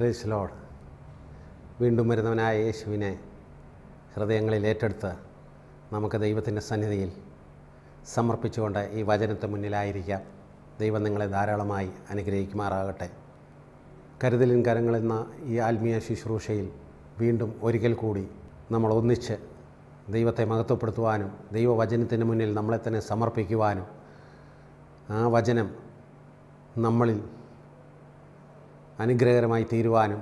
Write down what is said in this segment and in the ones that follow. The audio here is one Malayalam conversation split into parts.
പ്രേസ് ലോഡ് വീണ്ടും വരുന്നവനായ യേശുവിനെ ഹൃദയങ്ങളിൽ ഏറ്റെടുത്ത് നമുക്ക് ദൈവത്തിൻ്റെ സന്നിധിയിൽ സമർപ്പിച്ചുകൊണ്ട് ഈ വചനത്തെ മുന്നിലായിരിക്കാം ദൈവം നിങ്ങളെ ധാരാളമായി അനുഗ്രഹിക്കുമാറാകട്ടെ കരുതലിൻ കരങ്ങളെന്ന ഈ ആത്മീയ ശുശ്രൂഷയിൽ വീണ്ടും ഒരിക്കൽ കൂടി നമ്മൾ ഒന്നിച്ച് ദൈവത്തെ മഹത്വപ്പെടുത്തുവാനും ദൈവവചനത്തിന് മുന്നിൽ നമ്മളെ തന്നെ സമർപ്പിക്കുവാനും ആ വചനം നമ്മളിൽ അനുഗ്രഹകരമായി തീരുവാനും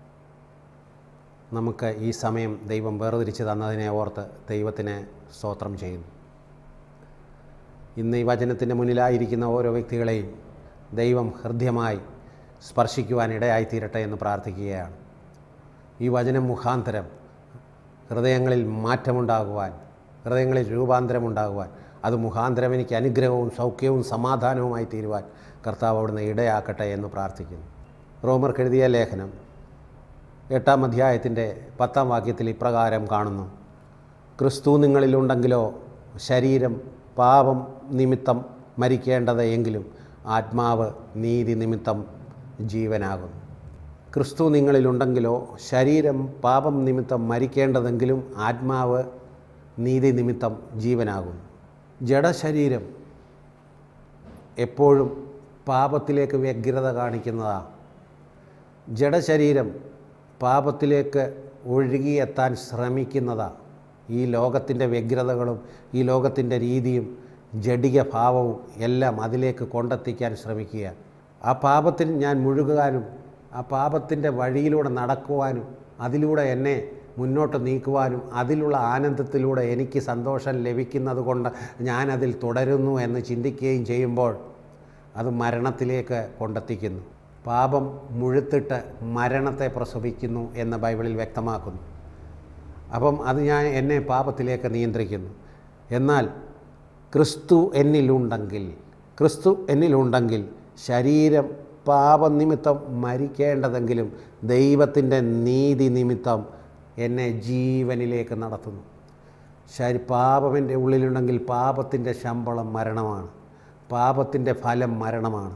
നമുക്ക് ഈ സമയം ദൈവം വേർതിരിച്ച് തന്നതിനെ ഓർത്ത് ദൈവത്തിന് സ്തോത്രം ചെയ്യുന്നു ഇന്ന് ഈ വചനത്തിൻ്റെ മുന്നിലായിരിക്കുന്ന ഓരോ വ്യക്തികളെയും ദൈവം ഹൃദ്യമായി സ്പർശിക്കുവാൻ ഇടയായിത്തീരട്ടെ എന്ന് പ്രാർത്ഥിക്കുകയാണ് ഈ വചനം മുഖാന്തരം ഹൃദയങ്ങളിൽ മാറ്റമുണ്ടാകുവാൻ ഹൃദയങ്ങളിൽ രൂപാന്തരമുണ്ടാകുവാൻ അത് മുഖാന്തരം എനിക്ക് അനുഗ്രഹവും സൗഖ്യവും സമാധാനവുമായി തീരുവാൻ കർത്താവ് അവിടുന്ന് ഇടയാക്കട്ടെ എന്ന് പ്രാർത്ഥിക്കുന്നു റോമർക്ക് എഴുതിയ ലേഖനം എട്ടാം അധ്യായത്തിൻ്റെ പത്താം വാക്യത്തിൽ ഇപ്രകാരം കാണുന്നു ക്രിസ്തു നിങ്ങളിലുണ്ടെങ്കിലോ ശരീരം പാപം നിമിത്തം മരിക്കേണ്ടത് എങ്കിലും ആത്മാവ് നീതി നിമിത്തം ജീവനാകുന്നു ക്രിസ്തു നിങ്ങളിലുണ്ടെങ്കിലോ ശരീരം പാപം നിമിത്തം മരിക്കേണ്ടതെങ്കിലും ആത്മാവ് നീതി നിമിത്തം ജീവനാകുന്നു ജഡശരീരം എപ്പോഴും പാപത്തിലേക്ക് വ്യഗ്രത കാണിക്കുന്നതാണ് ജഡശരീരം പാപത്തിലേക്ക് ഒഴുകിയെത്താൻ ശ്രമിക്കുന്നതാണ് ഈ ലോകത്തിൻ്റെ വ്യഗ്രതകളും ഈ ലോകത്തിൻ്റെ രീതിയും ജഡിക ഭാവവും എല്ലാം അതിലേക്ക് കൊണ്ടെത്തിക്കാൻ ശ്രമിക്കുക ആ പാപത്തിൽ ഞാൻ മുഴുകാനും ആ പാപത്തിൻ്റെ വഴിയിലൂടെ നടക്കുവാനും അതിലൂടെ എന്നെ മുന്നോട്ട് നീക്കുവാനും അതിലുള്ള ആനന്ദത്തിലൂടെ എനിക്ക് സന്തോഷം ലഭിക്കുന്നത് കൊണ്ട് ഞാനതിൽ തുടരുന്നു എന്ന് ചിന്തിക്കുകയും ചെയ്യുമ്പോൾ അത് മരണത്തിലേക്ക് കൊണ്ടെത്തിക്കുന്നു പാപം മുഴുത്തിട്ട് മരണത്തെ പ്രസവിക്കുന്നു എന്ന് ബൈബിളിൽ വ്യക്തമാക്കുന്നു അപ്പം അത് ഞാൻ എന്നെ പാപത്തിലേക്ക് നിയന്ത്രിക്കുന്നു എന്നാൽ ക്രിസ്തു എന്നിലുണ്ടെങ്കിൽ ക്രിസ്തു എന്നിലുണ്ടെങ്കിൽ ശരീരം പാപനിമിത്തം മരിക്കേണ്ടതെങ്കിലും ദൈവത്തിൻ്റെ നീതി നിമിത്തം എന്നെ ജീവനിലേക്ക് നടത്തുന്നു ശരി പാപം എൻ്റെ ഉള്ളിലുണ്ടെങ്കിൽ പാപത്തിൻ്റെ ശമ്പളം മരണമാണ് പാപത്തിൻ്റെ ഫലം മരണമാണ്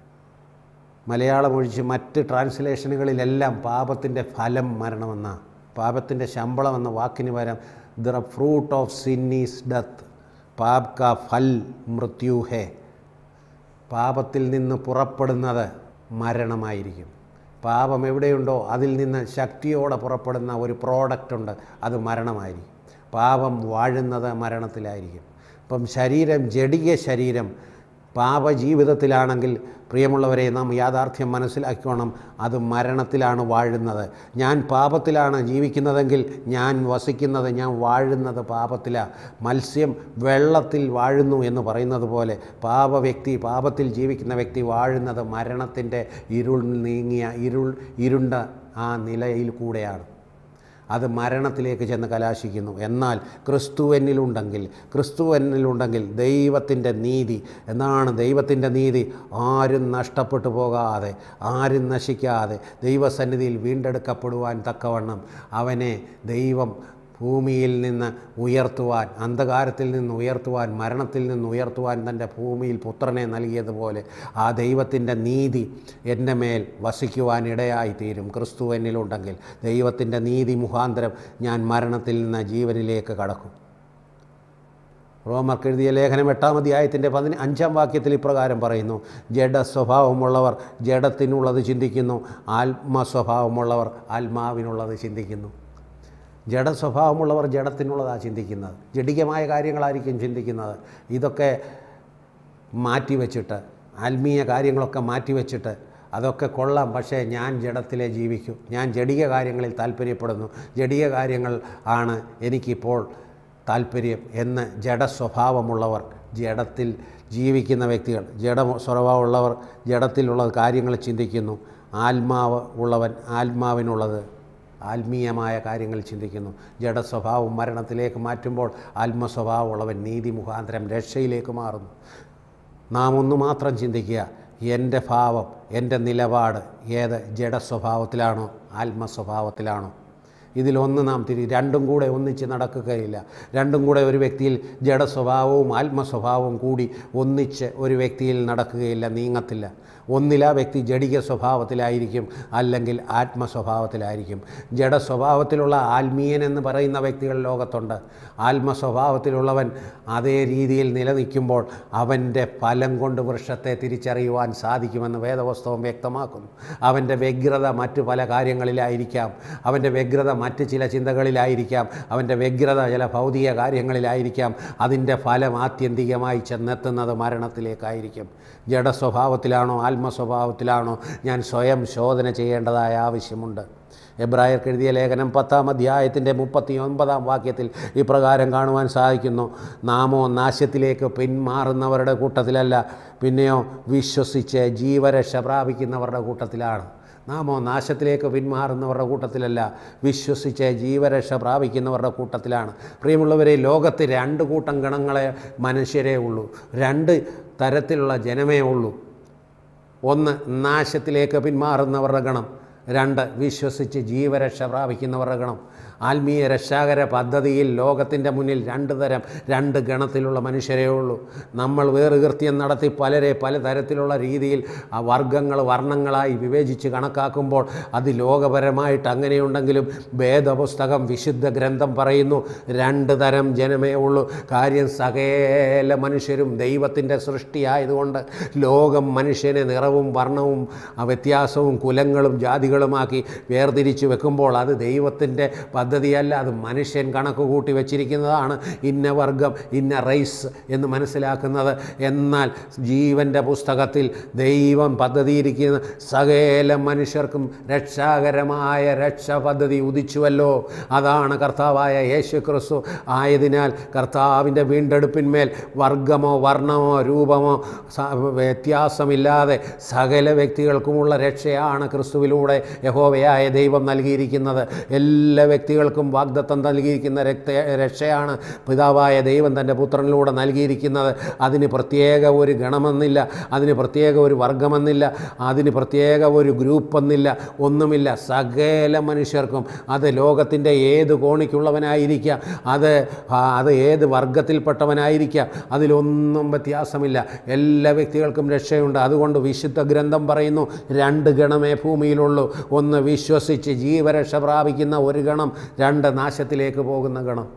മലയാളം ഒഴിച്ച് മറ്റ് ട്രാൻസ്ലേഷനുകളിലെല്ലാം പാപത്തിൻ്റെ ഫലം മരണമെന്നാണ് പാപത്തിൻ്റെ ശമ്പളം എന്ന വാക്കിന് പകരം the fruit of sin is death പാപ് കാ ഫൽ മൃത്യു ഹേ പാപത്തിൽ നിന്ന് പുറപ്പെടുന്നത് മരണമായിരിക്കും പാപം എവിടെയുണ്ടോ അതിൽ നിന്ന് ശക്തിയോടെ പുറപ്പെടുന്ന ഒരു പ്രോഡക്റ്റ് ഉണ്ട് അത് മരണമായിരിക്കും പാപം വാഴുന്നത് മരണത്തിലായിരിക്കും അപ്പം ശരീരം ജഡിക ശരീരം പാപജീവിതത്തിലാണെങ്കിൽ പ്രിയമുള്ളവരെ നാം യാഥാർത്ഥ്യം മനസ്സിലാക്കണം അത് മരണത്തിലാണ് വാഴുന്നത് ഞാൻ പാപത്തിലാണ് ജീവിക്കുന്നതെങ്കിൽ ഞാൻ വസിക്കുന്നത് ഞാൻ വാഴുന്നത് പാപത്തിലാണ് മത്സ്യം വെള്ളത്തിൽ വാഴുന്നു എന്ന് പറയുന്നത് പോലെ പാപ വ്യക്തി പാപത്തിൽ ജീവിക്കുന്ന വ്യക്തി വാഴുന്നത് മരണത്തിൻ്റെ ഇരുൾ നീങ്ങിയ ഇരുൾ ഇരുണ്ട ആ നിലയിൽ കൂടെയാണ് അത് മരണത്തിലേക്ക് ചെന്ന് കലാശിക്കുന്നു എന്നാൽ ക്രിസ്തു എന്നിലുണ്ടെങ്കിൽ ക്രിസ്തു എന്നിലുണ്ടെങ്കിൽ ദൈവത്തിൻ്റെ നീതി എന്നാണ് ദൈവത്തിൻ്റെ നീതി ആരും നഷ്ടപ്പെട്ടു പോകാതെ ആരും നശിക്കാതെ ദൈവസന്നിധിയിൽ വീണ്ടെടുക്കപ്പെടുവാൻ തക്കവണ്ണം അവനെ ദൈവം ഭൂമിയിൽ നിന്ന് ഉയർത്തുവാൻ അന്ധകാരത്തിൽ നിന്ന് ഉയർത്തുവാൻ മരണത്തിൽ നിന്ന് ഉയർത്തുവാൻ തൻ്റെ ഭൂമിയിൽ പുത്രനെ നൽകിയതുപോലെ ആ ദൈവത്തിൻ്റെ നീതി എൻ്റെ മേൽ വസിക്കുവാൻ ഇടയായി തീരും ക്രിസ്തു എന്നിലുണ്ടെങ്കിൽ ദൈവത്തിൻ്റെ നീതി മുഖാന്തരം ഞാൻ മരണത്തിൽ നിന്ന് ജീവനിലേക്ക് കടക്കും റോമർക്ക് എഴുതിയ ലേഖനം എട്ടാം അധ്യായത്തിൻ്റെ പതിന അഞ്ചാം വാക്യത്തിൽ ഇപ്രകാരം പറയുന്നു ജഡ സ്വഭാവമുള്ളവർ ജഡത്തിനുള്ളത് ചിന്തിക്കുന്നു ആത്മസ്വഭാവമുള്ളവർ ആത്മാവിനുള്ളത് ചിന്തിക്കുന്നു ജഡ സ്വഭാവമുള്ളവർ ജഡത്തിനുള്ളതാണ് ചിന്തിക്കുന്നത് ജഡികമായ കാര്യങ്ങളായിരിക്കും ചിന്തിക്കുന്നത് ഇതൊക്കെ മാറ്റിവെച്ചിട്ട് ആത്മീയ കാര്യങ്ങളൊക്കെ മാറ്റിവെച്ചിട്ട് അതൊക്കെ കൊള്ളാം പക്ഷേ ഞാൻ ജഡത്തിലെ ജീവിക്കൂ ഞാൻ ജഡിക കാര്യങ്ങളിൽ താല്പര്യപ്പെടുന്നു ജഡിക കാര്യങ്ങൾ ആണ് എനിക്കിപ്പോൾ താല്പര്യം എന്ന് ജഡ സ്വഭാവമുള്ളവർ ജഡത്തിൽ ജീവിക്കുന്ന വ്യക്തികൾ ജഡ സ്വഭാവമുള്ളവർ ജഡത്തിലുള്ള കാര്യങ്ങൾ ചിന്തിക്കുന്നു ആത്മാവ് ഉള്ളവൻ ആത്മാവിനുള്ളത് ആത്മീയമായ കാര്യങ്ങൾ ചിന്തിക്കുന്നു ജഡസ്വഭാവം മരണത്തിലേക്ക് മാറ്റുമ്പോൾ ആത്മസ്വഭാവമുള്ളവൻ നീതി മുഖാന്തരം രക്ഷയിലേക്ക് മാറുന്നു നാം ഒന്ന് മാത്രം ചിന്തിക്കുക എൻ്റെ ഭാവം എൻ്റെ നിലപാട് ഏത് ജഡസ്വഭാവത്തിലാണോ ആത്മസ്വഭാവത്തിലാണോ ഇതിലൊന്ന് നാം തിരി രണ്ടും കൂടെ ഒന്നിച്ച് നടക്കുകയില്ല രണ്ടും കൂടെ ഒരു വ്യക്തിയിൽ ജഡസ്വഭാവവും ആത്മസ്വഭാവവും കൂടി ഒന്നിച്ച് ഒരു വ്യക്തിയിൽ നടക്കുകയില്ല നീങ്ങത്തില്ല ഒന്നിൽ ആ വ്യക്തി ജഡിക സ്വഭാവത്തിലായിരിക്കും അല്ലെങ്കിൽ ആത്മസ്വഭാവത്തിലായിരിക്കും ജഡസ്വഭാവത്തിലുള്ള ആത്മീയൻ എന്ന് പറയുന്ന വ്യക്തികൾ ലോകത്തുണ്ട് ആത്മസ്വഭാവത്തിലുള്ളവൻ അതേ രീതിയിൽ നിലനിൽക്കുമ്പോൾ അവൻ്റെ ഫലം കൊണ്ട് വൃക്ഷത്തെ തിരിച്ചറിയുവാൻ സാധിക്കുമെന്ന് വേദപുസ്തകം വ്യക്തമാക്കുന്നു അവൻ്റെ വ്യഗ്രത മറ്റു പല കാര്യങ്ങളിലായിരിക്കാം അവൻ്റെ വ്യഗ്രത മറ്റ് ചില ചിന്തകളിലായിരിക്കാം അവൻ്റെ വ്യഗ്രത ചില ഭൗതിക കാര്യങ്ങളിലായിരിക്കാം അതിൻ്റെ ഫലം ആത്യന്തികമായി ചെന്നെത്തുന്നത് മരണത്തിലേക്കായിരിക്കും ജഡസ്വഭാവത്തിലാണോ ആത്മസ്വഭാവത്തിലാണോ ഞാൻ സ്വയം ശോധന ചെയ്യേണ്ടതായ ആവശ്യമുണ്ട് എബ്രായർക്ക് എഴുതിയ ലേഖനം പത്താം അധ്യായത്തിൻ്റെ മുപ്പത്തി ഒൻപതാം വാക്യത്തിൽ ഇപ്രകാരം കാണുവാൻ സാധിക്കുന്നു നാമോ നാശത്തിലേക്ക് പിന്മാറുന്നവരുടെ കൂട്ടത്തിലല്ല പിന്നെയോ വിശ്വസിച്ച് ജീവരക്ഷ പ്രാപിക്കുന്നവരുടെ കൂട്ടത്തിലാണ് നാമോ നാശത്തിലേക്ക് പിന്മാറുന്നവരുടെ കൂട്ടത്തിലല്ല വിശ്വസിച്ച് ജീവരക്ഷ പ്രാപിക്കുന്നവരുടെ കൂട്ടത്തിലാണ് പ്രിയമുള്ളവരെ ലോകത്ത് രണ്ട് കൂട്ടം ഗണങ്ങളെ മനുഷ്യരേ ഉള്ളൂ രണ്ട് തരത്തിലുള്ള ജനമേ ഉള്ളൂ ഒന്ന് നാശത്തിലേക്ക് പിന്മാറുന്നവരുടെ ഗണം രണ്ട് വിശ്വസിച്ച് ജീവരക്ഷ പ്രാപിക്കുന്നവരുടെ ഗണം ആത്മീയ രക്ഷാകര പദ്ധതിയിൽ ലോകത്തിൻ്റെ മുന്നിൽ രണ്ട് തരം രണ്ട് ഗണത്തിലുള്ള മനുഷ്യരേ ഉള്ളൂ നമ്മൾ വേറുകൃത്യം നടത്തി പലരെ പലതരത്തിലുള്ള രീതിയിൽ ആ വർഗങ്ങൾ വർണ്ണങ്ങളായി വിവേചിച്ച് കണക്കാക്കുമ്പോൾ അത് ലോകപരമായിട്ട് അങ്ങനെയുണ്ടെങ്കിലും വേദപുസ്തകം വിശുദ്ധ ഗ്രന്ഥം പറയുന്നു രണ്ട് തരം ജനമേ ഉള്ളൂ കാര്യം സകല മനുഷ്യരും ദൈവത്തിൻ്റെ സൃഷ്ടിയായതുകൊണ്ട് ലോകം മനുഷ്യനെ നിറവും വർണ്ണവും ആ വ്യത്യാസവും കുലങ്ങളും ജാതികളുമാക്കി വേർതിരിച്ച് വെക്കുമ്പോൾ അത് ദൈവത്തിൻ്റെ പദ്ധതിയല്ല അത് മനുഷ്യൻ കണക്ക് കൂട്ടി വച്ചിരിക്കുന്നതാണ് ഇന്ന വർഗം ഇന്ന റൈസ് എന്ന് മനസ്സിലാക്കുന്നത് എന്നാൽ ജീവൻ്റെ പുസ്തകത്തിൽ ദൈവം പദ്ധതിയിരിക്കുന്ന സകല മനുഷ്യർക്കും രക്ഷാകരമായ രക്ഷ പദ്ധതി ഉദിച്ചുവല്ലോ അതാണ് കർത്താവായ യേശു ക്രിസ്തു ആയതിനാൽ കർത്താവിൻ്റെ വീണ്ടെടുപ്പിന്മേൽ വർഗമോ വർണ്ണമോ രൂപമോ സ- വ്യത്യാസമില്ലാതെ സകല വ്യക്തികൾക്കുമുള്ള രക്ഷയാണ് ക്രിസ്തുവിലൂടെ യഹോവയായ ദൈവം നൽകിയിരിക്കുന്നത് എല്ലാ വ്യക്തികൾക്കും വാഗ്ദത്തം നൽകിയിരിക്കുന്ന രക്ത രക്ഷയാണ് പിതാവായ ദൈവം തൻ്റെ പുത്രനിലൂടെ നൽകിയിരിക്കുന്നത് അതിന് പ്രത്യേക ഒരു ഗണമെന്നില്ല അതിന് പ്രത്യേക ഒരു വർഗമെന്നില്ല അതിന് പ്രത്യേക ഒരു ഗ്രൂപ്പ് എന്നില്ല ഒന്നുമില്ല സകല മനുഷ്യർക്കും അത് ലോകത്തിൻ്റെ ഏത് കോണിക്കുള്ളവനായിരിക്കാം അത് ആ, അത് ഏത് വർഗത്തിൽപ്പെട്ടവനായിരിക്കാം അതിലൊന്നും വ്യത്യാസമില്ല എല്ലാ വ്യക്തികൾക്കും രക്ഷയുണ്ട് അതുകൊണ്ട് വിശുദ്ധ ഗ്രന്ഥം പറയുന്നു രണ്ട് ഗണമേ ഭൂമിയിലുള്ളൂ ഒന്ന് വിശ്വസിച്ച് ജീവരക്ഷ പ്രാപിക്കുന്ന ഒരു ഗണം രണ്ട് നാശത്തിലേക്ക് പോകുന്ന ഗണം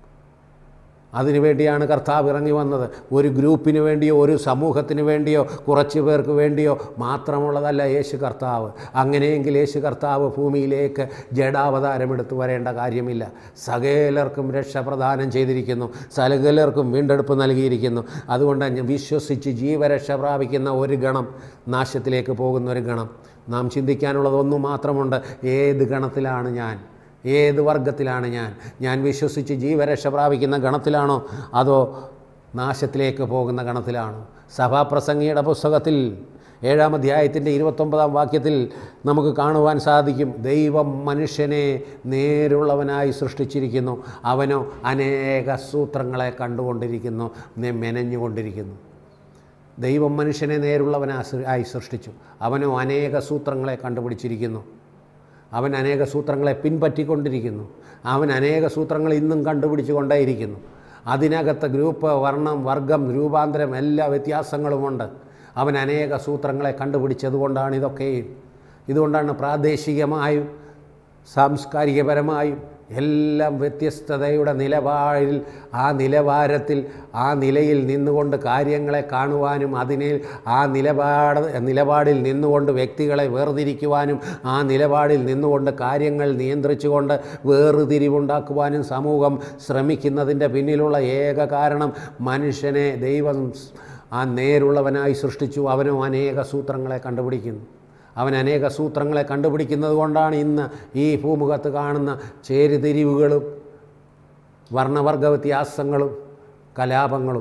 അതിനുവേണ്ടിയാണ് കർത്താവ് ഇറങ്ങി വന്നത് ഒരു ഗ്രൂപ്പിന് വേണ്ടിയോ ഒരു സമൂഹത്തിന് വേണ്ടിയോ കുറച്ച് പേർക്ക് വേണ്ടിയോ മാത്രമുള്ളതല്ല യേശു കർത്താവ് അങ്ങനെയെങ്കിൽ യേശു കർത്താവ് ഭൂമിയിലേക്ക് ജഡാവതാരമെടുത്തു വരേണ്ട കാര്യമില്ല സകലർക്കും രക്ഷ പ്രദാനം ചെയ്തിരിക്കുന്നു സകലർക്കും വീണ്ടെടുപ്പ് നൽകിയിരിക്കുന്നു അതുകൊണ്ട് ഞാൻ വിശ്വസിച്ച് ജീവരക്ഷ പ്രാപിക്കുന്ന ഒരു ഗണം നാശത്തിലേക്ക് പോകുന്ന ഒരു ഗണം നാം ചിന്തിക്കാനുള്ളത് ഒന്നു മാത്രമുണ്ട് ഏത് ഗണത്തിലാണ് ഞാൻ ഏത് വർഗത്തിലാണ് ഞാൻ ഞാൻ വിശ്വസിച്ച് ജീവരക്ഷ പ്രാപിക്കുന്ന ഗണത്തിലാണോ അതോ നാശത്തിലേക്ക് പോകുന്ന ഗണത്തിലാണോ സഭാപ്രസംഗിയുടെ പുസ്തകത്തിൽ ഏഴാം അധ്യായത്തിൻ്റെ ഇരുപത്തൊമ്പതാം വാക്യത്തിൽ നമുക്ക് കാണുവാൻ സാധിക്കും ദൈവം മനുഷ്യനെ നേരുള്ളവനായി സൃഷ്ടിച്ചിരിക്കുന്നു അവനോ അനേക സൂത്രങ്ങളെ കണ്ടുകൊണ്ടിരിക്കുന്നു നെ- മെനഞ്ഞുകൊണ്ടിരിക്കുന്നു ദൈവം മനുഷ്യനെ നേരുള്ളവനാ ആയി സൃഷ്ടിച്ചു അവനോ അനേക സൂത്രങ്ങളെ കണ്ടുപിടിച്ചിരിക്കുന്നു അവൻ അനേക സൂത്രങ്ങളെ പിൻപറ്റിക്കൊണ്ടിരിക്കുന്നു അവൻ അനേക സൂത്രങ്ങൾ ഇന്നും കണ്ടുപിടിച്ചു കൊണ്ടേയിരിക്കുന്നു അതിനകത്ത് ഗ്രൂപ്പ് വർണ്ണം വർഗം രൂപാന്തരം എല്ലാ വ്യത്യാസങ്ങളുമുണ്ട് അവൻ അനേക സൂത്രങ്ങളെ കണ്ടുപിടിച്ചതുകൊണ്ടാണ് ഇതൊക്കെയും ഇതുകൊണ്ടാണ് പ്രാദേശികമായും സാംസ്കാരികപരമായും എല്ലാം വ്യത്യസ്തതയുടെ നിലപാടിൽ ആ നിലവാരത്തിൽ ആ നിലയിൽ നിന്നുകൊണ്ട് കാര്യങ്ങളെ കാണുവാനും അതിനെ ആ നിലപാട് നിലപാടിൽ നിന്നുകൊണ്ട് വ്യക്തികളെ വേർതിരിക്കുവാനും ആ നിലപാടിൽ നിന്നുകൊണ്ട് കാര്യങ്ങൾ നിയന്ത്രിച്ചുകൊണ്ട് വേർതിരിവുണ്ടാക്കുവാനും സമൂഹം ശ്രമിക്കുന്നതിൻ്റെ പിന്നിലുള്ള ഏക കാരണം മനുഷ്യനെ ദൈവം ആ നേരുള്ളവനായി സൃഷ്ടിച്ചു അവനും അനേക സൂത്രങ്ങളെ കണ്ടുപിടിക്കുന്നു അവൻ അനേക സൂത്രങ്ങളെ കണ്ടുപിടിക്കുന്നത് കൊണ്ടാണ് ഇന്ന് ഈ ഭൂമുഖത്ത് കാണുന്ന ചേരിതിരിവുകളും വർണ്ണവർഗ വ്യത്യാസങ്ങളും കലാപങ്ങളും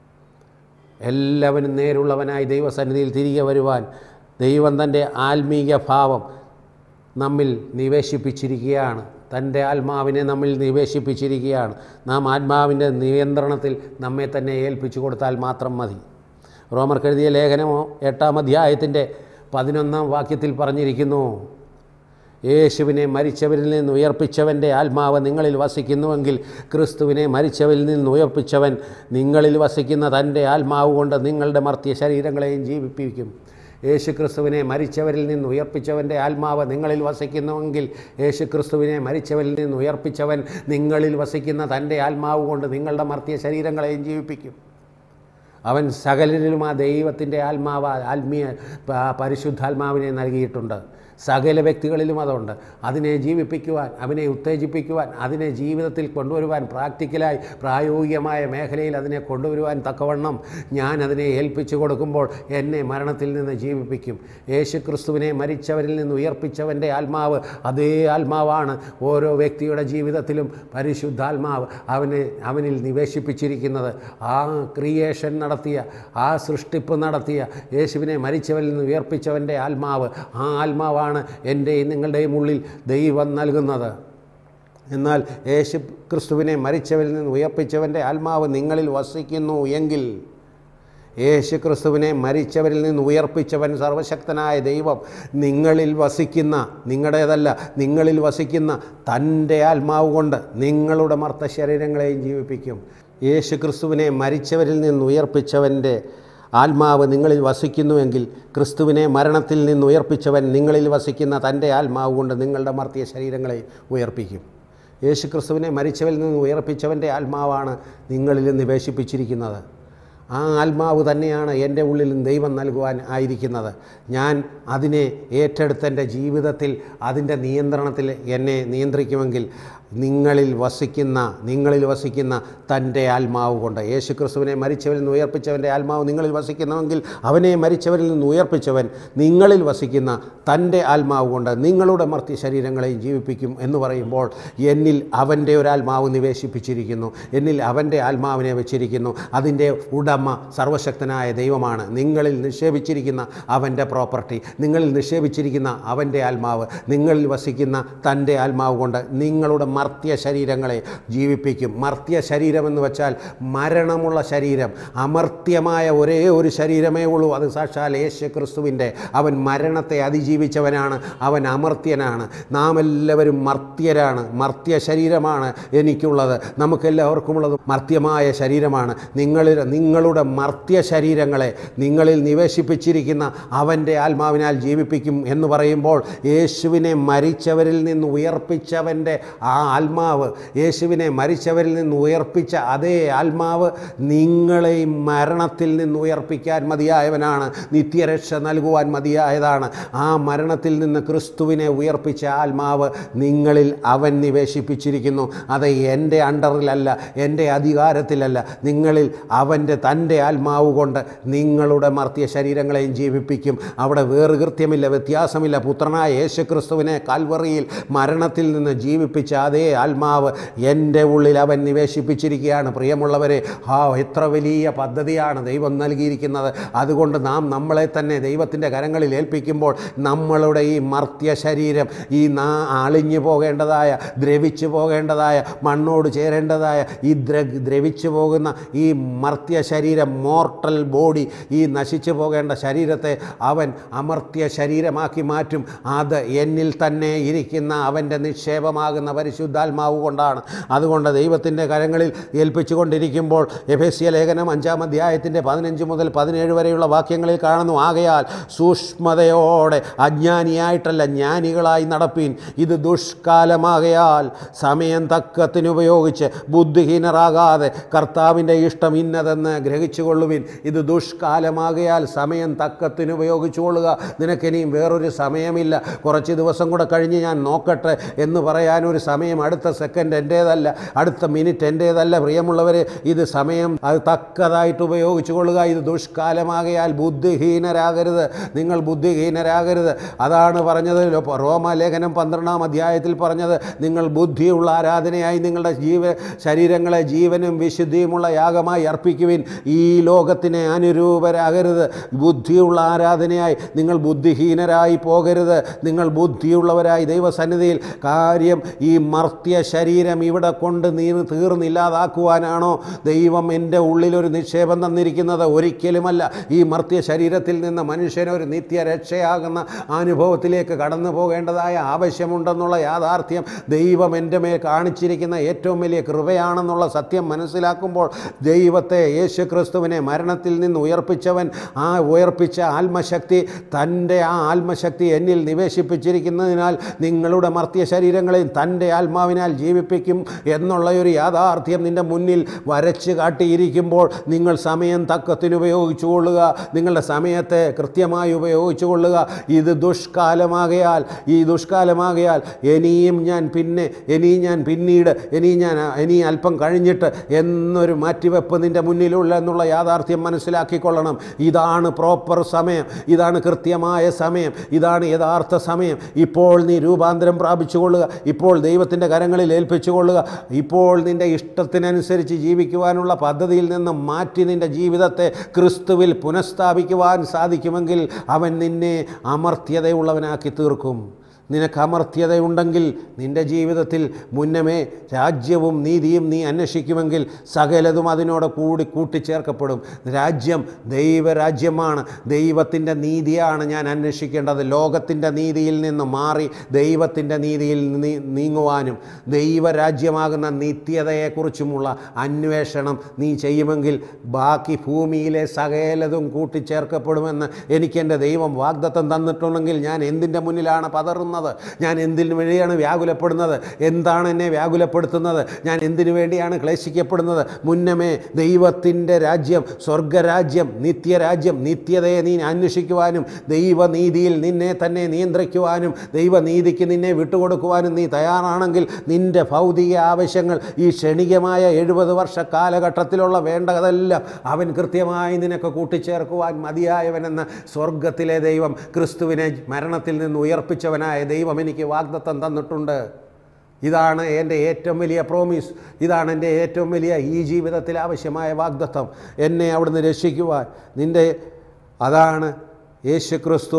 എല്ലാവരും നേരുള്ളവനായി ദൈവസന്നിധിയിൽ തിരികെ വരുവാൻ ദൈവം തൻ്റെ ആത്മീയ ഭാവം നമ്മിൽ നിവേശിപ്പിച്ചിരിക്കുകയാണ് തൻ്റെ ആത്മാവിനെ നമ്മിൽ നിവേശിപ്പിച്ചിരിക്കുകയാണ് നാം ആത്മാവിൻ്റെ നിയന്ത്രണത്തിൽ നമ്മെ തന്നെ ഏൽപ്പിച്ചു കൊടുത്താൽ മാത്രം മതി റോമർക്ക് എഴുതിയ ലേഖനമോ എട്ടാം അധ്യായത്തിൻ്റെ പതിനൊന്നാം വാക്യത്തിൽ പറഞ്ഞിരിക്കുന്നു യേശുവിനെ മരിച്ചവരിൽ നിന്ന് ഉയർപ്പിച്ചവൻ്റെ ആത്മാവ് നിങ്ങളിൽ വസിക്കുന്നുവെങ്കിൽ ക്രിസ്തുവിനെ മരിച്ചവരിൽ നിന്ന് ഉയർപ്പിച്ചവൻ നിങ്ങളിൽ വസിക്കുന്ന തൻ്റെ ആത്മാവ് കൊണ്ട് നിങ്ങളുടെ മർത്തിയ ശരീരങ്ങളെയും ജീവിപ്പിക്കും യേശു ക്രിസ്തുവിനെ മരിച്ചവരിൽ നിന്ന് ഉയർപ്പിച്ചവൻ്റെ ആത്മാവ് നിങ്ങളിൽ വസിക്കുന്നുവെങ്കിൽ യേശു ക്രിസ്തുവിനെ മരിച്ചവരിൽ നിന്ന് ഉയർപ്പിച്ചവൻ നിങ്ങളിൽ വസിക്കുന്ന തൻ്റെ ആത്മാവ് കൊണ്ട് നിങ്ങളുടെ മർത്തിയ ശരീരങ്ങളെയും ജീവിപ്പിക്കും അവൻ സകലരിലും ആ ദൈവത്തിൻ്റെ ആത്മാവ് ആത്മീയ പ- പരിശുദ്ധാത്മാവിനെ നൽകിയിട്ടുണ്ട് സകല വ്യക്തികളിലും അതുണ്ട് അതിനെ ജീവിപ്പിക്കുവാൻ അവനെ ഉത്തേജിപ്പിക്കുവാൻ അതിനെ ജീവിതത്തിൽ കൊണ്ടുവരുവാൻ പ്രാക്ടിക്കലായി പ്രായോഗികമായ മേഖലയിൽ അതിനെ കൊണ്ടുവരുവാൻ തക്കവണ്ണം ഞാൻ അതിനെ ഏൽപ്പിച്ചു കൊടുക്കുമ്പോൾ എന്നെ മരണത്തിൽ നിന്ന് ജീവിപ്പിക്കും യേശു ക്രിസ്തുവിനെ മരിച്ചവരിൽ നിന്ന് ഉയർപ്പിച്ചവൻ്റെ ആത്മാവ് അതേ ആത്മാവാണ് ഓരോ വ്യക്തിയുടെ ജീവിതത്തിലും പരിശുദ്ധാത്മാവ് അവന് അവനിൽ നിവേശിപ്പിച്ചിരിക്കുന്നത് ആ ക്രിയേഷൻ നടത്തിയ ആ സൃഷ്ടിപ്പ് നടത്തിയ യേശുവിനെ മരിച്ചവരിൽ നിന്ന് ഉയർപ്പിച്ചവൻ്റെ ആത്മാവ് ആ ആത്മാവാണ് എൻ്റെയും നിങ്ങളുടെയും ഉള്ളിൽ ദൈവം നൽകുന്നത് എന്നാൽ യേശു ക്രിസ്തുവിനെ മരിച്ചവരിൽ നിന്ന് ഉയർപ്പിച്ചവൻ്റെ ആത്മാവ് നിങ്ങളിൽ വസിക്കുന്നു എങ്കിൽ യേശു ക്രിസ്തുവിനെ മരിച്ചവരിൽ നിന്ന് ഉയർപ്പിച്ചവൻ സർവശക്തനായ ദൈവം നിങ്ങളിൽ വസിക്കുന്ന നിങ്ങളുടേതല്ല നിങ്ങളിൽ വസിക്കുന്ന തൻ്റെ ആത്മാവ് കൊണ്ട് നിങ്ങളുടെ മർത്ത ശരീരങ്ങളെയും ജീവിപ്പിക്കും യേശു ക്രിസ്തുവിനെ മരിച്ചവരിൽ നിന്ന് ഉയർപ്പിച്ചവൻ്റെ ആത്മാവ് നിങ്ങളിൽ വസിക്കുന്നുവെങ്കിൽ ക്രിസ്തുവിനെ മരണത്തിൽ നിന്ന് ഉയർപ്പിച്ചവൻ നിങ്ങളിൽ വസിക്കുന്ന തൻ്റെ ആത്മാവ് കൊണ്ട് നിങ്ങളുടെ മർത്തിയ ശരീരങ്ങളെ ഉയർപ്പിക്കും യേശു ക്രിസ്തുവിനെ മരിച്ചവരിൽ നിന്ന് ഉയർപ്പിച്ചവൻ്റെ ആത്മാവാണ് നിങ്ങളിൽ നിവേശിപ്പിച്ചിരിക്കുന്നത് ആ ആത്മാവ് തന്നെയാണ് എൻ്റെ ഉള്ളിലും ദൈവം നൽകുവാൻ ആയിരിക്കുന്നത് ഞാൻ അതിനെ ഏറ്റെടുത്ത് എൻ്റെ ജീവിതത്തിൽ അതിൻ്റെ നിയന്ത്രണത്തിൽ എന്നെ നിയന്ത്രിക്കുമെങ്കിൽ നിങ്ങളിൽ വസിക്കുന്ന നിങ്ങളിൽ വസിക്കുന്ന തൻ്റെ ആത്മാവ് കൊണ്ട് യേശു ക്രിസ്തുവിനെ മരിച്ചവരിൽ നിന്ന് ഉയർപ്പിച്ചവൻ്റെ ആത്മാവ് നിങ്ങളിൽ വസിക്കുന്നുവെങ്കിൽ അവനെ മരിച്ചവരിൽ നിന്ന് ഉയർപ്പിച്ചവൻ നിങ്ങളിൽ വസിക്കുന്ന തൻ്റെ ആത്മാവ് കൊണ്ട് നിങ്ങളുടെ മർത്തി ശരീരങ്ങളെയും ജീവിപ്പിക്കും എന്ന് പറയുമ്പോൾ എന്നിൽ അവൻ്റെ ഒരു ആത്മാവ് നിവേശിപ്പിച്ചിരിക്കുന്നു എന്നിൽ അവൻ്റെ ആത്മാവിനെ വെച്ചിരിക്കുന്നു അതിൻ്റെ ഉടമ സർവശക്തനായ ദൈവമാണ് നിങ്ങളിൽ നിക്ഷേപിച്ചിരിക്കുന്ന അവൻ്റെ പ്രോപ്പർട്ടി നിങ്ങളിൽ നിക്ഷേപിച്ചിരിക്കുന്ന അവൻ്റെ ആത്മാവ് നിങ്ങളിൽ വസിക്കുന്ന തൻ്റെ ആത്മാവ് കൊണ്ട് നിങ്ങളുടെ മർത്യ ശരീരങ്ങളെ ജീവിപ്പിക്കും മർത്യ ശരീരമെന്ന് വെച്ചാൽ മരണമുള്ള ശരീരം അമർത്യമായ ഒരേ ഒരു ശരീരമേ ഉള്ളൂ അത് സാക്ഷാൽ യേശു ക്രിസ്തുവിൻ്റെ അവൻ മരണത്തെ അതിജീവിച്ചവനാണ് അവൻ അമർത്യനാണ് നാം എല്ലാവരും മർത്യരാണ് മർത്യ ശരീരമാണ് എനിക്കുള്ളത് നമുക്കെല്ലാവർക്കുമുള്ളത് മർത്യമായ ശരീരമാണ് നിങ്ങളിൽ നിങ്ങളുടെ മർത്യ ശരീരങ്ങളെ നിങ്ങളിൽ നിവേശിപ്പിച്ചിരിക്കുന്ന അവൻ്റെ ആത്മാവിനാൽ ജീവിപ്പിക്കും എന്ന് പറയുമ്പോൾ യേശുവിനെ മരിച്ചവരിൽ നിന്ന് ഉയർപ്പിച്ചവൻ്റെ ആ ആത്മാവ് യേശുവിനെ മരിച്ചവരിൽ നിന്ന് ഉയർപ്പിച്ച അതേ ആത്മാവ് നിങ്ങളെയും മരണത്തിൽ നിന്ന് ഉയർപ്പിക്കാൻ മതിയായവനാണ് നിത്യരക്ഷ നൽകുവാൻ മതിയായതാണ് ആ മരണത്തിൽ നിന്ന് ക്രിസ്തുവിനെ ഉയർപ്പിച്ച ആത്മാവ് നിങ്ങളിൽ അവൻ നിവേശിപ്പിച്ചിരിക്കുന്നു അത് എൻ്റെ അണ്ടറിലല്ല എൻ്റെ അധികാരത്തിലല്ല നിങ്ങളിൽ അവൻ്റെ തൻ്റെ ആത്മാവ് കൊണ്ട് നിങ്ങളുടെ മർത്തിയ ശരീരങ്ങളെയും ജീവിപ്പിക്കും അവിടെ വേറുകൃത്യമില്ല വ്യത്യാസമില്ല പുത്രനായ യേശു ക്രിസ്തുവിനെ കാൽവറിയിൽ മരണത്തിൽ നിന്ന് ജീവിപ്പിച്ച അതേ ആത്മാവ് എൻ്റെ ഉള്ളിൽ അവൻ നിവേശിപ്പിച്ചിരിക്കുകയാണ് പ്രിയമുള്ളവരെ ആ എത്ര വലിയ പദ്ധതിയാണ് ദൈവം നൽകിയിരിക്കുന്നത് അതുകൊണ്ട് നാം നമ്മളെ തന്നെ ദൈവത്തിൻ്റെ കരങ്ങളിൽ ഏൽപ്പിക്കുമ്പോൾ നമ്മളുടെ ഈ മർത്യ ശരീരം ഈ നാ അളിഞ്ഞു പോകേണ്ടതായ ദ്രവിച്ചു പോകേണ്ടതായ മണ്ണോട് ചേരേണ്ടതായ ഈ ദ്ര ദ്രവിച്ചു പോകുന്ന ഈ മർത്യ ശരീരം മോർട്ടൽ ബോഡി ഈ നശിച്ചു പോകേണ്ട ശരീരത്തെ അവൻ അമർത്യ ശരീരമാക്കി മാറ്റും അത് എന്നിൽ തന്നെ ഇരിക്കുന്ന അവൻ്റെ നിക്ഷേപമാകുന്ന പരിശുദ്ധാത്മാവ് കൊണ്ടാണ് അതുകൊണ്ട് ദൈവത്തിൻ്റെ കരങ്ങളിൽ ഏൽപ്പിച്ചു കൊണ്ടിരിക്കുമ്പോൾ എഫേസ്യ ലേഖനം അഞ്ചാം അധ്യായത്തിൻ്റെ പതിനഞ്ച് മുതൽ പതിനേഴ് വരെയുള്ള വാക്യങ്ങളിൽ കാണുന്നു ആകയാൽ സൂക്ഷ്മതയോടെ അജ്ഞാനിയായിട്ടല്ല ജ്ഞാനികളായി നടപ്പീൻ ഇത് ദുഷ്കാലമാകയാൽ സമയം തക്കത്തിനുപയോഗിച്ച് ബുദ്ധിഹീനരാകാതെ കർത്താവിൻ്റെ ഇഷ്ടം ഇന്നതെന്ന് ഗ്രഹിച്ചുകൊള്ളുവിൻ ഇത് ദുഷ്കാലമാകയാൽ സമയം തക്കത്തിന് ഉപയോഗിച്ചു കൊള്ളുക നിനക്കിനിയും വേറൊരു സമയമില്ല കുറച്ച് ദിവസം കൂടെ കഴിഞ്ഞ് ഞാൻ നോക്കട്ടെ എന്ന് പറയാനൊരു സമയം അടുത്ത സെക്കൻഡ് എൻ്റേതല്ല അടുത്ത മിനിറ്റ് എൻ്റേതല്ല പ്രിയമുള്ളവരെ ഇത് സമയം അത് തക്കതായിട്ട് ഉപയോഗിച്ചു കൊള്ളുക ഇത് ദുഷ്കാലമാകയാൽ ബുദ്ധിഹീനരാകരുത് നിങ്ങൾ ബുദ്ധിഹീനരാകരുത് അതാണ് പറഞ്ഞത് ലോ- റോമാലേഖനം പന്ത്രണ്ടാം അധ്യായത്തിൽ പറഞ്ഞത് നിങ്ങൾ ബുദ്ധിയുള്ള ആരാധനയായി നിങ്ങളുടെ ജീവ ശരീരങ്ങളെ ജീവനും വിശുദ്ധിയുമുള്ള യാഗമായി അർപ്പിക്കുവിൻ ഈ ലോകത്തിനെ അനുരൂപരാകരുത് ബുദ്ധിയുള്ള ആരാധനയായി നിങ്ങൾ ബുദ്ധിഹീനരായി പോകരുത് നിങ്ങൾ ബുദ്ധിയുള്ളവരായി ദൈവസന്നിധിയിൽ കാര്യം ഈ മർത്യ ശരീരം ഇവിടെ കൊണ്ട് നീ തീർന്നില്ലാതാക്കുവാനാണോ ദൈവം എൻ്റെ ഉള്ളിലൊരു നിക്ഷേപം തന്നിരിക്കുന്നത് ഒരിക്കലുമല്ല ഈ മർത്യ ശരീരത്തിൽ നിന്ന് മനുഷ്യനൊരു നിത്യരക്ഷയാകുന്ന അനുഭവത്തിലേക്ക് കടന്നു പോകേണ്ടതായ ആവശ്യമുണ്ടെന്നുള്ള യാഥാർത്ഥ്യം ദൈവം എൻ്റെ മേൽ കാണിച്ചിരിക്കുന്ന ഏറ്റവും വലിയ കൃപയാണെന്നുള്ള സത്യം മനസ്സിലാക്കുമ്പോൾ ദൈവത്തെ യേശു ക്രിസ്തുവിനെ മരണത്തിൽ നിന്ന് ഉയർപ്പിച്ചവൻ ആ ഉയർപ്പിച്ച ആത്മശക്തി തൻ്റെ ആ ആത്മശക്തി എന്നിൽ നിവേശിപ്പിച്ചിരിക്കുന്നതിനാൽ നിങ്ങളുടെ മർത്യ ശരീരങ്ങളെയും തൻ്റെ ആത്മാവിനാൽ ജീവിപ്പിക്കും എന്നുള്ള ഒരു യാഥാർത്ഥ്യം നിൻ്റെ മുന്നിൽ വരച്ച് കാട്ടിയിരിക്കുമ്പോൾ നിങ്ങൾ സമയം തക്കത്തിന് ഉപയോഗിച്ചു കൊള്ളുക നിങ്ങളുടെ സമയത്തെ കൃത്യമായി ഉപയോഗിച്ചു കൊള്ളുക ഇത് ദുഷ്കാലമാകയാൽ ഈ ദുഷ്കാലമാകയാൽ ഇനിയും ഞാൻ പിന്നെ ഇനിയും ഞാൻ പിന്നീട് ഇനി ഞാൻ ഇനി അല്പം കഴിഞ്ഞിട്ട് എന്നൊരു മാറ്റിവെപ്പ് നിൻ്റെ മുന്നിലുള്ള എന്നുള്ള യാഥാർത്ഥ്യം മനസ്സിലാക്കിക്കൊള്ളണം ഇതാണ് പ്രോപ്പർ സമയം ഇതാണ് കൃത്യമായ സമയം ഇതാണ് യഥാർത്ഥ സമയം ഇപ്പോൾ നീ രൂപാന്തരം പ്രാപിച്ചു കൊള്ളുക ഇപ്പോൾ ദൈവത്തിൻ്റെ കരങ്ങളിൽ ഏൽപ്പിച്ചു കൊള്ളുക ഇപ്പോൾ നിൻ്റെ ഇഷ്ടത്തിനനുസരിച്ച് ജീവിക്കുവാനുള്ള പദ്ധതിയിൽ നിന്ന് മാറ്റി നിൻ്റെ ജീവിതത്തെ ക്രിസ്തുവിൽ പുനഃസ്ഥാപിക്കുവാൻ സാധിക്കുമെങ്കിൽ അവൻ നിന്നെ അമർത്യതയുള്ളവനാക്കി തീർക്കും നിനക്ക് അമർത്യതയുണ്ടെങ്കിൽ നിൻ്റെ ജീവിതത്തിൽ മുന്നമേ രാജ്യവും നീതിയും നീ അന്വേഷിക്കുമെങ്കിൽ സകലതും അതിനോട് കൂടി കൂട്ടിച്ചേർക്കപ്പെടും രാജ്യം ദൈവരാജ്യമാണ് ദൈവത്തിൻ്റെ നീതിയാണ് ഞാൻ അന്വേഷിക്കേണ്ടത് ലോകത്തിൻ്റെ നീതിയിൽ നിന്ന് മാറി ദൈവത്തിൻ്റെ നീതിയിൽ നീ- നീങ്ങുവാനും ദൈവരാജ്യമാകുന്ന നിത്യതയെക്കുറിച്ചുമുള്ള അന്വേഷണം നീ ചെയ്യുമെങ്കിൽ ബാക്കി ഭൂമിയിലെ സകലതും കൂട്ടിച്ചേർക്കപ്പെടുമെന്ന് എനിക്ക് എൻ്റെ ദൈവം വാഗ്ദത്തം തന്നിട്ടുണ്ടെങ്കിൽ ഞാൻ എന്തിൻ്റെ മുന്നിലാണ് പതറുന്നത് ഞാൻ എന്തിനു വേണ്ടിയാണ് വ്യാകുലപ്പെടുന്നത് എന്താണ് എന്നെ വ്യാകുലപ്പെടുത്തുന്നത് ഞാൻ എന്തിനു വേണ്ടിയാണ് ക്ലേശിക്കപ്പെടുന്നത് മുന്നമേ ദൈവത്തിൻ്റെ രാജ്യം സ്വർഗരാജ്യം നിത്യരാജ്യം നിത്യതയെ നീ അന്വേഷിക്കുവാനും ദൈവനീതിയിൽ നിന്നെ തന്നെ നിയന്ത്രിക്കുവാനും ദൈവനീതിക്ക് നിന്നെ വിട്ടുകൊടുക്കുവാനും നീ തയ്യാറാണെങ്കിൽ നിൻ്റെ ഭൗതിക ആവശ്യങ്ങൾ ഈ ക്ഷണികമായ എഴുപത് വർഷ കാലഘട്ടത്തിലുള്ള വേണ്ടതെല്ലാം അവൻ കൃത്യമായി നിനക്ക് കൂട്ടിച്ചേർക്കുവാൻ മതിയായവനെന്ന് സ്വർഗത്തിലെ ദൈവം ക്രിസ്തുവിനെ മരണത്തിൽ നിന്ന് ഉയർപ്പിച്ചവനായ ദൈവം എനിക്ക് വാഗ്ദത്തം തന്നിട്ടുണ്ട് ഇതാണ് എൻ്റെ ഏറ്റവും വലിയ പ്രോമിസ് ഇതാണ് എൻ്റെ ഏറ്റവും വലിയ ഈ ജീവിതത്തിൽ ആവശ്യമായ വാഗ്ദത്തം എന്നെ അവിടുന്ന് രക്ഷിക്കുവാൻ നിൻ്റെ അതാണ് യേശു ക്രിസ്തു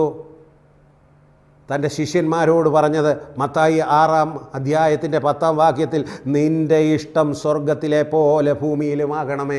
തൻ്റെ ശിഷ്യന്മാരോട് പറഞ്ഞത് മത്തായി ആറാം അധ്യായത്തിൻ്റെ പത്താം വാക്യത്തിൽ നിൻ്റെ ഇഷ്ടം സ്വർഗത്തിലെ പോലെ ഭൂമിയിലുമാകണമേ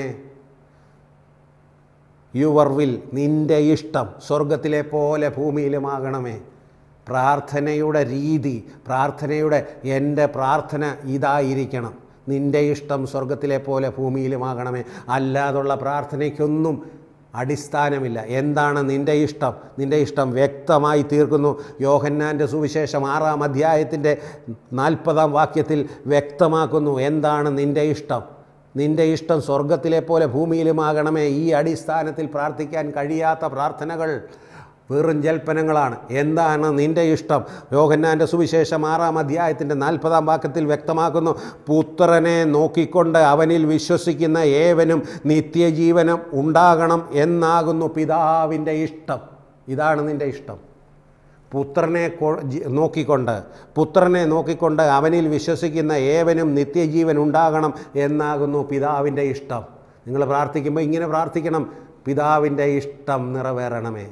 യുവർ വിൽ നിൻ്റെ ഇഷ്ടം സ്വർഗത്തിലെ പോലെ ഭൂമിയിലുമാകണമേ പ്രാർത്ഥനയുടെ രീതി പ്രാർത്ഥനയുടെ എൻ്റെ പ്രാർത്ഥന ഇതായിരിക്കണം നിൻ്റെ ഇഷ്ടം സ്വർഗത്തിലെ പോലെ ഭൂമിയിലുമാകണമേ അല്ലാതുള്ള പ്രാർത്ഥനയ്ക്കൊന്നും അടിസ്ഥാനമില്ല എന്താണ് നിൻ്റെ ഇഷ്ടം നിൻ്റെ ഇഷ്ടം വ്യക്തമായി തീർക്കുന്നു യോഹന്നാൻ്റെ സുവിശേഷം ആറാം അധ്യായത്തിൻ്റെ നാൽപ്പതാം വാക്യത്തിൽ വ്യക്തമാക്കുന്നു എന്താണ് നിൻ്റെ ഇഷ്ടം നിൻ്റെ ഇഷ്ടം സ്വർഗത്തിലെ പോലെ ഭൂമിയിലുമാകണമേ ഈ അടിസ്ഥാനത്തിൽ പ്രാർത്ഥിക്കാൻ കഴിയാത്ത പ്രാർത്ഥനകൾ വെറും ജൽപ്പനങ്ങളാണ് എന്താണ് നിൻ്റെ ഇഷ്ടം യോഹന്നാൻ്റെ സുവിശേഷം ആറാം അധ്യായത്തിൻ്റെ നാൽപ്പതാം വാക്യത്തിൽ വ്യക്തമാക്കുന്നു പുത്രനെ നോക്കിക്കൊണ്ട് അവനിൽ വിശ്വസിക്കുന്ന ഏവനും നിത്യജീവനം ഉണ്ടാകണം എന്നാകുന്നു പിതാവിൻ്റെ ഇഷ്ടം ഇതാണ് നിൻ്റെ ഇഷ്ടം പുത്രനെ കൊ- ജി- നോക്കിക്കൊണ്ട് പുത്രനെ നോക്കിക്കൊണ്ട് അവനിൽ വിശ്വസിക്കുന്ന ഏവനും നിത്യജീവൻ ഉണ്ടാകണം എന്നാകുന്നു പിതാവിൻ്റെ ഇഷ്ടം നിങ്ങൾ പ്രാർത്ഥിക്കുമ്പോൾ ഇങ്ങനെ പ്രാർത്ഥിക്കണം പിതാവിൻ്റെ ഇഷ്ടം നിറവേറണമേ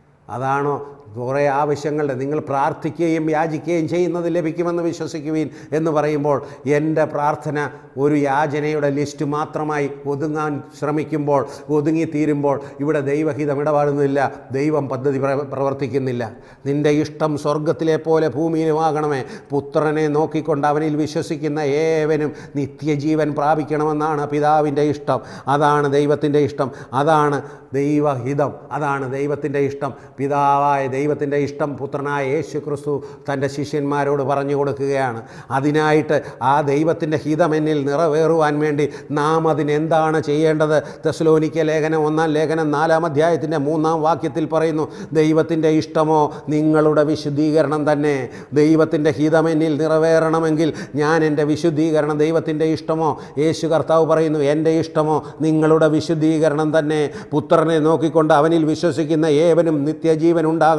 അതാണോ കുറേ ആവശ്യങ്ങളുടെ നിങ്ങൾ പ്രാർത്ഥിക്കുകയും യാചിക്കുകയും ചെയ്യുന്നത് ലഭിക്കുമെന്ന് വിശ്വസിക്കുവീൻ എന്ന് പറയുമ്പോൾ എൻ്റെ പ്രാർത്ഥന ഒരു യാചനയുടെ ലിസ്റ്റ് മാത്രമായി ഒതുങ്ങാൻ ശ്രമിക്കുമ്പോൾ ഒതുങ്ങിത്തീരുമ്പോൾ ഇവിടെ ദൈവഹിതം ഇടപാടുന്നില്ല ദൈവം പദ്ധതി പ്ര- പ്രവർത്തിക്കുന്നില്ല നിൻ്റെ ഇഷ്ടം സ്വർഗത്തിലെ പോലെ ഭൂമിയിലുമാകണമേ പുത്രനെ നോക്കിക്കൊണ്ട് അവനിൽ വിശ്വസിക്കുന്ന ഏവനും നിത്യജീവൻ പ്രാപിക്കണമെന്നാണ് പിതാവിൻ്റെ ഇഷ്ടം അതാണ് ദൈവത്തിൻ്റെ ഇഷ്ടം അതാണ് ദൈവഹിതം അതാണ് ദൈവത്തിൻ്റെ ഇഷ്ടം പിതാവായ ദൈവത്തിൻ്റെ ഇഷ്ടം പുത്രനായ യേശു ക്രിസ്തു തൻ്റെ ശിഷ്യന്മാരോട് പറഞ്ഞു കൊടുക്കുകയാണ് അതിനായിട്ട് ആ ദൈവത്തിൻ്റെ ഹിതം എന്നിൽ നിറവേറുവാൻ വേണ്ടി നാം അതിനെന്താണ് ചെയ്യേണ്ടത് തെസ്ലോനിക്ക ലേഖനം ഒന്നാം ലേഖനം നാലാം അധ്യായത്തിൻ്റെ മൂന്നാം വാക്യത്തിൽ പറയുന്നു ദൈവത്തിൻ്റെ ഇഷ്ടമോ നിങ്ങളുടെ വിശുദ്ധീകരണം തന്നെ ദൈവത്തിൻ്റെ ഹിതം എന്നിൽ നിറവേറണമെങ്കിൽ ഞാൻ എൻ്റെ വിശുദ്ധീകരണം ദൈവത്തിൻ്റെ ഇഷ്ടമോ യേശു കർത്താവ് പറയുന്നു എൻ്റെ ഇഷ്ടമോ നിങ്ങളുടെ വിശുദ്ധീകരണം തന്നെ പുത്രനെ നോക്കിക്കൊണ്ട് അവനിൽ വിശ്വസിക്കുന്ന ഏവനും നിത്യജീവൻ ഉണ്ടാകണം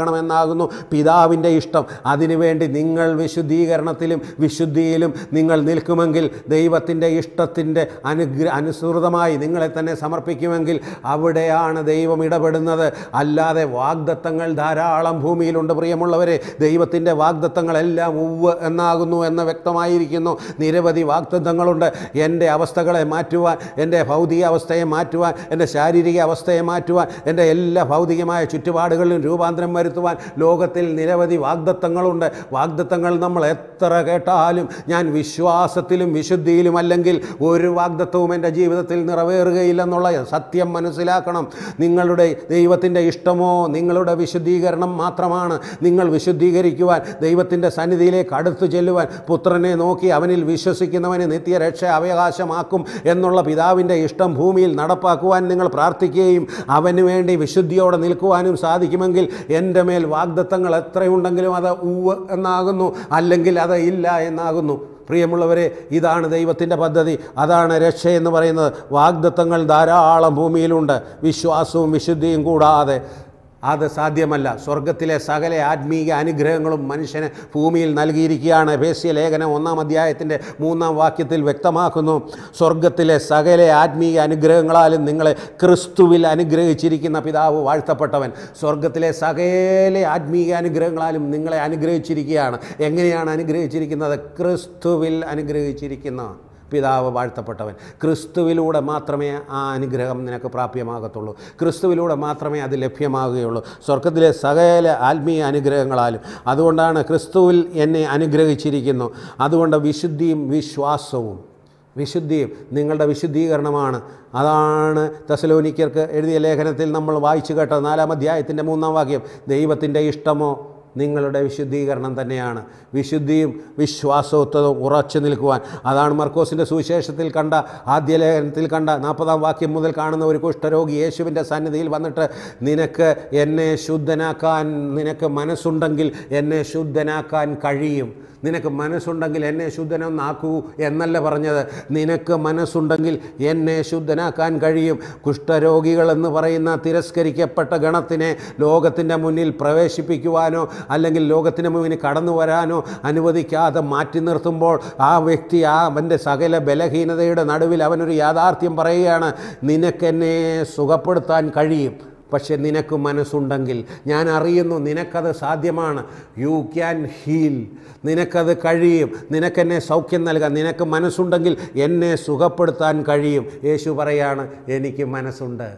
വിശുദ്ധരാകണമെന്നാകുന്നു പിതാവിൻ്റെ ഇഷ്ടം അതിനുവേണ്ടി നിങ്ങൾ വിശുദ്ധീകരണത്തിലും വിശുദ്ധിയിലും നിങ്ങൾ നിൽക്കുമെങ്കിൽ ദൈവത്തിൻ്റെ ഇഷ്ടത്തിൻ്റെ അനുഗ്ര അനുസൃതമായി നിങ്ങളെ തന്നെ സമർപ്പിക്കുമെങ്കിൽ അവിടെയാണ് ദൈവം ഇടപെടുന്നത് അല്ലാതെ വാഗ്ദത്തങ്ങൾ ധാരാളം ഭൂമിയിലുണ്ട് പ്രിയമുള്ളവരെ ദൈവത്തിൻ്റെ വാഗ്ദത്തങ്ങളെല്ലാം ഉവ് എന്നാകുന്നു എന്ന് വ്യക്തമായിരിക്കുന്നു നിരവധി വാഗ്ദത്തങ്ങളുണ്ട് എൻ്റെ അവസ്ഥകളെ മാറ്റുവാൻ എൻ്റെ ഭൗതിക അവസ്ഥയെ മാറ്റുവാൻ എൻ്റെ ശാരീരിക അവസ്ഥയെ മാറ്റുവാൻ എൻ്റെ എല്ലാ ഭൗതികമായ ചുറ്റുപാടുകളിലും രൂപാന്തരം വരുത്തുവാൻ ലോകത്തിൽ നിരവധി വാഗ്ദത്തങ്ങളുണ്ട് വാഗ്ദത്തങ്ങൾ നമ്മൾ എത്ര കേട്ടാലും ഞാൻ വിശ്വാസത്തിലും വിശുദ്ധിയിലും അല്ലെങ്കിൽ ഒരു വാഗ്ദത്തവും എൻ്റെ ജീവിതത്തിൽ നിറവേറുകയില്ലെന്നുള്ള സത്യം മനസ്സിലാക്കണം നിങ്ങളുടെ ദൈവത്തിൻ്റെ ഇഷ്ടമോ നിങ്ങളുടെ വിശുദ്ധീകരണം മാത്രമാണ് നിങ്ങൾ വിശുദ്ധീകരിക്കുവാൻ ദൈവത്തിൻ്റെ സന്നിധിയിലേക്ക് അടുത്തു ചെല്ലുവാൻ പുത്രനെ നോക്കി അവനിൽ വിശ്വസിക്കുന്നവന് നിത്യരക്ഷ അവകാശമാക്കും എന്നുള്ള പിതാവിൻ്റെ ഇഷ്ടം ഭൂമിയിൽ നടപ്പാക്കുവാൻ നിങ്ങൾ പ്രാർത്ഥിക്കുകയും അവന് വേണ്ടി വിശുദ്ധിയോടെ നിൽക്കുവാനും സാധിക്കുമെങ്കിൽ എൻ്റെ മേൽ വാഗ്ദത്തങ്ങൾ എത്രയുണ്ടെങ്കിലും അത് ഉവ് എന്നാകുന്നു അല്ലെങ്കിൽ അത് ഇല്ല എന്നാകുന്നു പ്രിയമുള്ളവരെ ഇതാണ് ദൈവത്തിൻ്റെ പദ്ധതി അതാണ് രക്ഷ എന്ന് പറയുന്നത് വാഗ്ദത്തങ്ങൾ ധാരാളം ഭൂമിയിലുണ്ട് വിശ്വാസവും വിശുദ്ധിയും കൂടാതെ അത് സാധ്യമല്ല സ്വർഗത്തിലെ സകല ആത്മീയ അനുഗ്രഹങ്ങളും മനുഷ്യന് ഭൂമിയിൽ നൽകിയിരിക്കുകയാണ് ഭേസ്യ ലേഖനം ഒന്നാം അധ്യായത്തിൻ്റെ മൂന്നാം വാക്യത്തിൽ വ്യക്തമാക്കുന്നു സ്വർഗത്തിലെ സകല ആത്മീയ അനുഗ്രഹങ്ങളാലും നിങ്ങളെ ക്രിസ്തുവിൽ അനുഗ്രഹിച്ചിരിക്കുന്ന പിതാവ് വാഴ്ത്തപ്പെട്ടവൻ സ്വർഗത്തിലെ സകല ആത്മീയ അനുഗ്രഹങ്ങളാലും നിങ്ങളെ അനുഗ്രഹിച്ചിരിക്കുകയാണ് എങ്ങനെയാണ് അനുഗ്രഹിച്ചിരിക്കുന്നത് ക്രിസ്തുവിൽ അനുഗ്രഹിച്ചിരിക്കുന്ന പിതാവ് വാഴ്ത്തപ്പെട്ടവൻ ക്രിസ്തുവിലൂടെ മാത്രമേ ആ അനുഗ്രഹം നിനക്ക് പ്രാപ്യമാകത്തുള്ളൂ ക്രിസ്തുവിലൂടെ മാത്രമേ അത് ലഭ്യമാകുകയുള്ളൂ സ്വർഗത്തിലെ സകല ആത്മീയ അനുഗ്രഹങ്ങളാലും അതുകൊണ്ടാണ് ക്രിസ്തുവിൽ എന്നെ അനുഗ്രഹിച്ചിരിക്കുന്നു അതുകൊണ്ട് വിശുദ്ധിയും വിശ്വാസവും വിശുദ്ധിയും നിങ്ങളുടെ വിശുദ്ധീകരണമാണ് അതാണ് തെസലോനിക്കർക്ക് എഴുതിയ ലേഖനത്തിൽ നമ്മൾ വായിച്ചു കേട്ട നാലാം അധ്യായത്തിൻ്റെ മൂന്നാം വാക്യം ദൈവത്തിൻ്റെ ഇഷ്ടമോ നിങ്ങളുടെ വിശുദ്ധീകരണം തന്നെയാണ് വിശുദ്ധിയും വിശ്വാസത്വവും ഉറച്ചു നിൽക്കുവാൻ അതാണ് മർക്കോസിൻ്റെ സുവിശേഷത്തിൽ കണ്ട ആദ്യ ലേഖനത്തിൽ കണ്ട നാൽപ്പതാം വാക്യം മുതൽ കാണുന്ന ഒരു കുഷ്ഠരോഗി യേശുവിൻ്റെ സന്നിധിയിൽ വന്നിട്ട് നിനക്ക് എന്നെ ശുദ്ധനാക്കാൻ നിനക്ക് മനസ്സുണ്ടെങ്കിൽ എന്നെ ശുദ്ധനാക്കാൻ കഴിയും നിനക്ക് മനസ്സുണ്ടെങ്കിൽ എന്നെ ശുദ്ധനൊന്നാക്കൂ എന്നല്ല പറഞ്ഞത് നിനക്ക് മനസ്സുണ്ടെങ്കിൽ എന്നെ ശുദ്ധനാക്കാൻ കഴിയും കുഷ്ഠരോഗികൾ എന്ന് പറയുന്ന തിരസ്കരിക്കപ്പെട്ട ഗണത്തിനെ ലോകത്തിൻ്റെ മുന്നിൽ പ്രവേശിപ്പിക്കുവാനോ അല്ലെങ്കിൽ ലോകത്തിൻ്റെ മുന്നിൽ കടന്നു വരാനോ അനുവദിക്കാതെ മാറ്റി നിർത്തുമ്പോൾ ആ വ്യക്തി ആ അവൻ്റെ സകല ബലഹീനതയുടെ നടുവിൽ അവനൊരു യാഥാർത്ഥ്യം പറയുകയാണ് നിനക്കെന്നെ സുഖപ്പെടുത്താൻ കഴിയും പക്ഷെ നിനക്ക് മനസ്സുണ്ടെങ്കിൽ ഞാൻ അറിയുന്നു നിനക്കത് സാധ്യമാണ് യു ക്യാൻ ഹീൽ നിനക്കത് കഴിയും നിനക്കെന്നെ സൗഖ്യം നൽകാൻ നിനക്ക് മനസ്സുണ്ടെങ്കിൽ എന്നെ സുഖപ്പെടുത്താൻ കഴിയും യേശു പറയാണ് എനിക്ക് മനസ്സുണ്ട്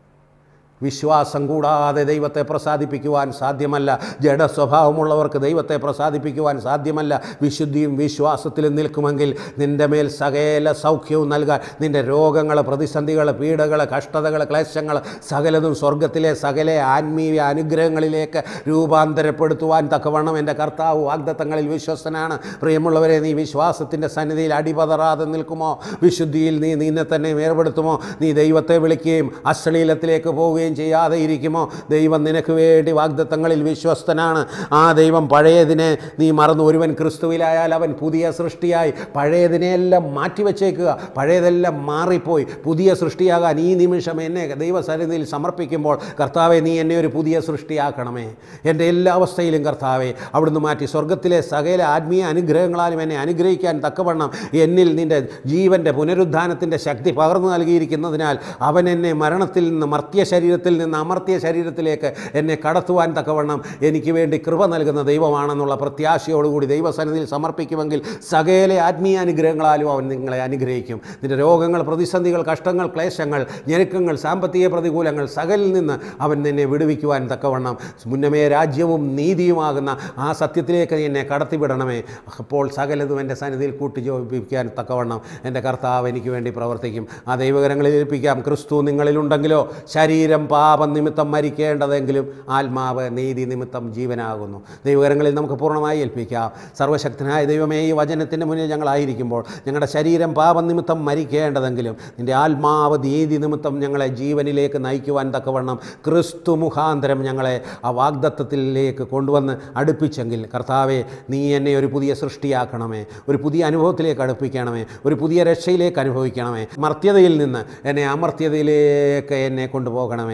വിശ്വാസം കൂടാതെ ദൈവത്തെ പ്രസാദിപ്പിക്കുവാൻ സാധ്യമല്ല ജഡ സ്വഭാവമുള്ളവർക്ക് ദൈവത്തെ പ്രസാദിപ്പിക്കുവാൻ സാധ്യമല്ല വിശുദ്ധിയും വിശ്വാസത്തിലും നിൽക്കുമെങ്കിൽ നിൻ്റെ മേൽ സകല സൗഖ്യവും നൽകാൻ നിൻ്റെ രോഗങ്ങൾ പ്രതിസന്ധികൾ പീഡകൾ കഷ്ടതകൾ ക്ലേശങ്ങൾ സകലതും സ്വർഗത്തിലെ സകല ആത്മീയ അനുഗ്രഹങ്ങളിലേക്ക് രൂപാന്തരപ്പെടുത്തുവാൻ തക്കവണ്ണം എൻ്റെ കർത്താവ് വാഗ്ദത്തങ്ങളിൽ വിശ്വസ്തനാണ് പ്രിയമുള്ളവരെ നീ വിശ്വാസത്തിൻ്റെ സന്നിധിയിൽ അടിപതറാതെ നിൽക്കുമോ വിശുദ്ധിയിൽ നീ നിന്നെ തന്നെ ഏർപ്പെടുത്തുമോ നീ ദൈവത്തെ വിളിക്കുകയും അശ്ലീലത്തിലേക്ക് പോവുകയും ചെയ്യാതെ ഇരിക്കുമോ ദൈവം നിനക്ക് വേണ്ടി വാഗ്ദത്തങ്ങളിൽ വിശ്വസ്തനാണ് ആ ദൈവം പഴയതിനെ നീ മറന്നു ഒരുവൻ ക്രിസ്തുവിലായാൽ അവൻ പുതിയ സൃഷ്ടിയായി പഴയതിനെയെല്ലാം മാറ്റിവെച്ചേക്കുക പഴയതെല്ലാം മാറിപ്പോയി പുതിയ സൃഷ്ടിയാകാൻ ഈ നിമിഷം എന്നെ ദൈവസന്നിധിയിൽ സമർപ്പിക്കുമ്പോൾ കർത്താവെ നീ എന്നെ ഒരു പുതിയ സൃഷ്ടിയാക്കണമേ എൻ്റെ എല്ലാ അവസ്ഥയിലും കർത്താവെ അവിടുന്ന് മാറ്റി സ്വർഗത്തിലെ സകല ആത്മീയ അനുഗ്രഹങ്ങളാലും എന്നെ അനുഗ്രഹിക്കാൻ തക്കവണ്ണം എന്നിൽ നിൻ്റെ ജീവൻ്റെ പുനരുദ്ധാനത്തിൻ്റെ ശക്തി പകർന്നു നൽകിയിരിക്കുന്നതിനാൽ അവൻ എന്നെ മരണത്തിൽ നിന്ന് മർത്യ ശരീരത്തിൽ നിന്ന് അമർത്തിയ ശരീരത്തിലേക്ക് എന്നെ കടത്തുവാൻ തക്കവണ്ണം എനിക്ക് വേണ്ടി കൃപ നൽകുന്ന ദൈവമാണെന്നുള്ള പ്രത്യാശയോടുകൂടി ദൈവസന്നിധിയിൽ സമർപ്പിക്കുമെങ്കിൽ സകല ആത്മീയ അനുഗ്രഹങ്ങളാലും അവൻ നിങ്ങളെ അനുഗ്രഹിക്കും നിൻ്റെ രോഗങ്ങൾ പ്രതിസന്ധികൾ കഷ്ടങ്ങൾ ക്ലേശങ്ങൾ ഞെരുക്കങ്ങൾ സാമ്പത്തിക പ്രതികൂലങ്ങൾ സകലിൽ നിന്ന് അവൻ നിന്നെ വിടുവിക്കുവാൻ തക്കവണ്ണം മുന്നമേ രാജ്യവും നീതിയുമാകുന്ന ആ സത്യത്തിലേക്ക് നീ എന്നെ കടത്തിവിടണമേ അപ്പോൾ സകലതും എൻ്റെ സന്നിധിയിൽ കൂട്ടിജോപിപ്പിക്കാൻ തക്കവണ്ണം എൻ്റെ കർത്താവ് എനിക്ക് വേണ്ടി പ്രവർത്തിക്കും ആ ദൈവകരങ്ങളിൽ ഏൽപ്പിക്കാം ക്രിസ്തു നിങ്ങളിലുണ്ടെങ്കിലോ ശരീരം പാപം നിമിത്തം മരിക്കേണ്ടതെങ്കിലും ആത്മാവ് നീതി നിമിത്തം ജീവനാകുന്നു ദൈവകരങ്ങളിൽ നമുക്ക് പൂർണ്ണമായി ഏൽപ്പിക്കാം സർവശക്തനായ ദൈവമേ ഈ വചനത്തിൻ്റെ മുന്നിൽ ഞങ്ങളായിരിക്കുമ്പോൾ ഞങ്ങളുടെ ശരീരം പാപം നിമിത്തം മരിക്കേണ്ടതെങ്കിലും നിൻ്റെ ആത്മാവ് നീതി നിമിത്തം ഞങ്ങളെ ജീവനിലേക്ക് നയിക്കുവാൻ തക്കവണ്ണം ക്രിസ്തു മുഖാന്തരം ഞങ്ങളെ ആ വാഗ്ദത്വത്തിലേക്ക് കൊണ്ടുവന്ന് അടുപ്പിച്ചെങ്കിൽ കർത്താവെ നീ എന്നെ ഒരു പുതിയ സൃഷ്ടിയാക്കണമേ ഒരു പുതിയ അനുഭവത്തിലേക്ക് അടുപ്പിക്കണമേ ഒരു പുതിയ രക്ഷയിലേക്ക് അനുഭവിക്കണമേ മർത്യതയിൽ നിന്ന് എന്നെ അമർത്യതയിലേക്ക് എന്നെ കൊണ്ടുപോകണമേ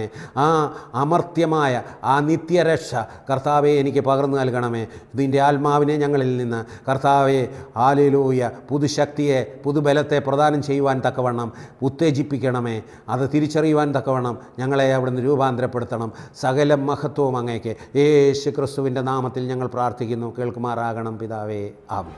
നൽകണമേ ആ അമർത്യമായ ആ നിത്യരക്ഷ കർത്താവെ എനിക്ക് പകർന്നു നൽകണമേ ഇതിൻ്റെ ആത്മാവിനെ ഞങ്ങളിൽ നിന്ന് കർത്താവെ ആലിലൂയ പുതുശക്തിയെ പുതുബലത്തെ പ്രദാനം ചെയ്യുവാൻ തക്കവണ്ണം ഉത്തേജിപ്പിക്കണമേ അത് തിരിച്ചറിയുവാൻ തക്കവണ്ണം ഞങ്ങളെ അവിടുന്ന് രൂപാന്തരപ്പെടുത്തണം സകല മഹത്വവും അങ്ങേക്ക് യേശു ക്രിസ്തുവിൻ്റെ നാമത്തിൽ ഞങ്ങൾ പ്രാർത്ഥിക്കുന്നു കേൾക്കുമാറാകണം പിതാവേ ആമേൻ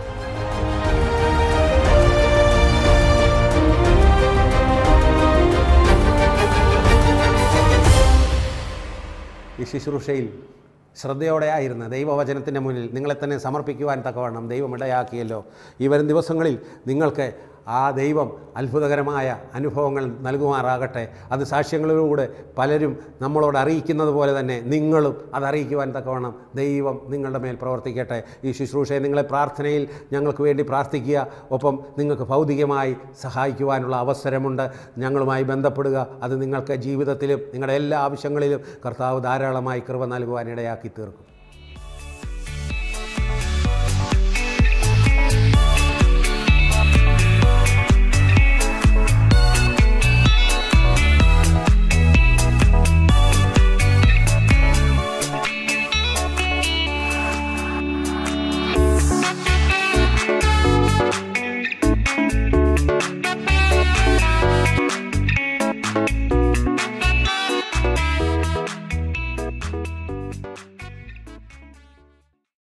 ഈ ശുശ്രൂഷയിൽ ശ്രദ്ധയോടെ ആയിരുന്ന ദൈവവചനത്തിൻ്റെ മുന്നിൽ നിങ്ങളെ തന്നെ സമർപ്പിക്കുവാൻ തക്കവണ്ണം ദൈവം ഇടയാക്കിയല്ലോ ഈ വരും ദിവസങ്ങളിൽ നിങ്ങൾക്ക് ആ ദൈവം അത്ഭുതകരമായ അനുഭവങ്ങൾ നൽകുമാറാകട്ടെ അത് സാക്ഷ്യങ്ങളിലൂടെ പലരും നമ്മളോട് അറിയിക്കുന്നത് പോലെ തന്നെ നിങ്ങളും അത് അറിയിക്കുവാൻ തക്കവണ്ണം ദൈവം നിങ്ങളുടെ മേൽ പ്രവർത്തിക്കട്ടെ ഈ ശുശ്രൂഷയെ നിങ്ങളെ പ്രാർത്ഥനയിൽ ഞങ്ങൾക്ക് വേണ്ടി പ്രാർത്ഥിക്കുക ഒപ്പം നിങ്ങൾക്ക് ഭൗതികമായി സഹായിക്കുവാനുള്ള അവസരമുണ്ട് ഞങ്ങളുമായി ബന്ധപ്പെടുക അത് നിങ്ങൾക്ക് ജീവിതത്തിലും നിങ്ങളുടെ എല്ലാ ആവശ്യങ്ങളിലും കർത്താവ് ധാരാളമായി കൃപ നൽകുവാൻ ഇടയാക്കി തീർക്കും